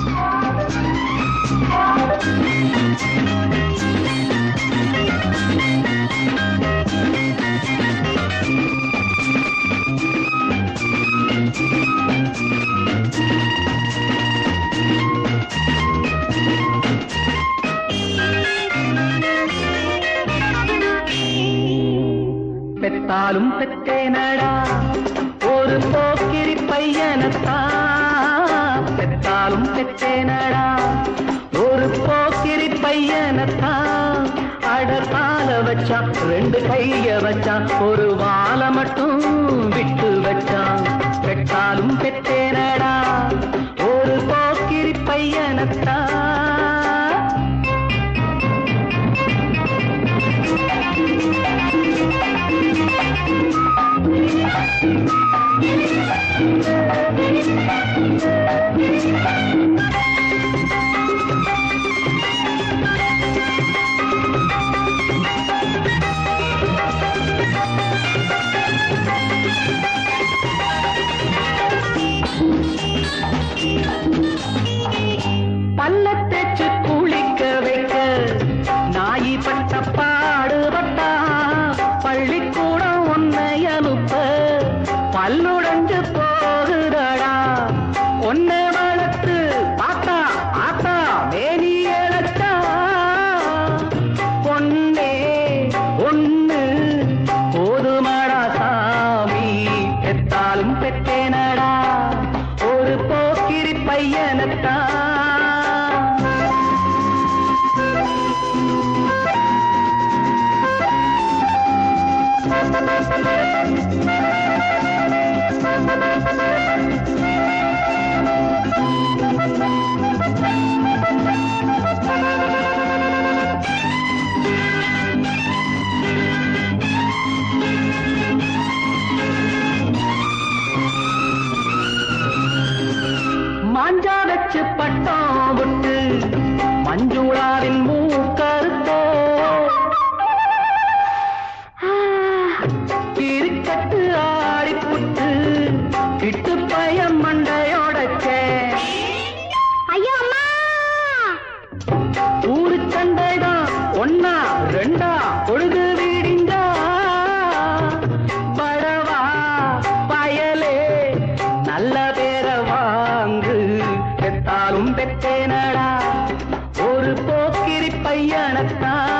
பெத்தாலும் பெத்தேனடா ஒரு போக்கிரி பையனத்தான் பெத்தாலும் பெத்தேனடா ஒரு போக்கிரி பையனத்தான் அட கால வச்சான் ரெண்டு கைய வச்சான் ஒரு வாழை மட்டும் விட்டு வச்சான் பெத்தாலும் பெத்தேனடா ஒரு போக்கிரி பையனத்தான் பல்ல தேச்சு குளிக்க வைக்க நாயி பட்ட பாடுபட்டா பள்ளிக்கூடம் உன்னை அனுப்ப பல்லுடைஞ்சு போகுதடா உன்னை வளர்த்து பார்த்தா பார்த்தா மேனி இழச்சா பொன்னே ஒண்ணு போதுமாடா சாமி பெத்தாலும் பெத்தேனடா ஒரு போக்கிரி பையனத்தான் மாஞ்சா வச்சு பட்டம் விட்டு மஞ்சுளாவின் மூக்கருத்தோ கிரிக்கட்டு ஆடி புட்டு கிட்டு பயம் மண்டையோடச்சே ஐயோ அம்மா ஊரு சண்டைதான் ஒன்னா ரெண்டா பொழுது வீடிஞ்சா படவா பயலே நல்ல பேர வாங்கு பெத்தாலும் பெத்தேனடா ஒரு போக்கிரி பையனத்தான்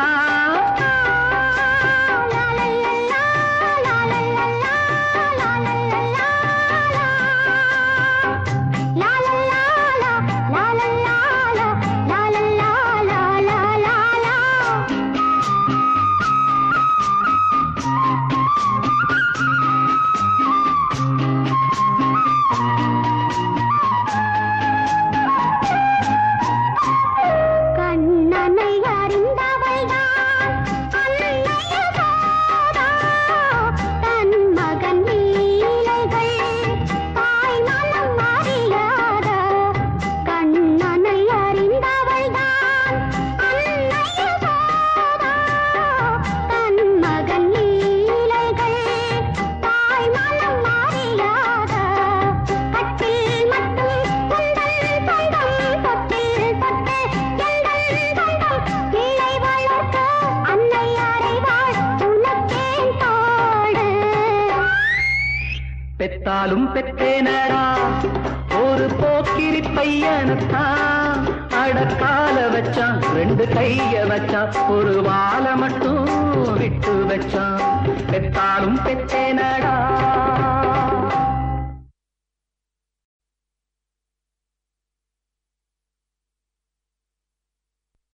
கண்ணனை அறிந்தவள்தான் அன்னைய சோதா தன் மகன் லீலைகள் தாய் நலம் அறியாத கண்ணனை அறிந்தவள்தான் அன்னைய சோதா தன் மகன் லீலைகள் தாய் நலம் அறியாத கட்டில் மட்டும் உந்தன் சொந்தம் தொட்டில் தொட்டு எந்தன் சொந்தம் பிள்ளை வளர்க்க அன்னை அறைவாள் உனக்கேன் தோடு பெத்தாலும் பெத்தேனடா ஒரு போக்கிரி பையனத்தான் அடக்கால வச்சான் ரெண்டு கைய வச்சான் ஒரு வாழை மட்டும் விட்டு வச்சான் பெத்தாலும் பெத்தேனடா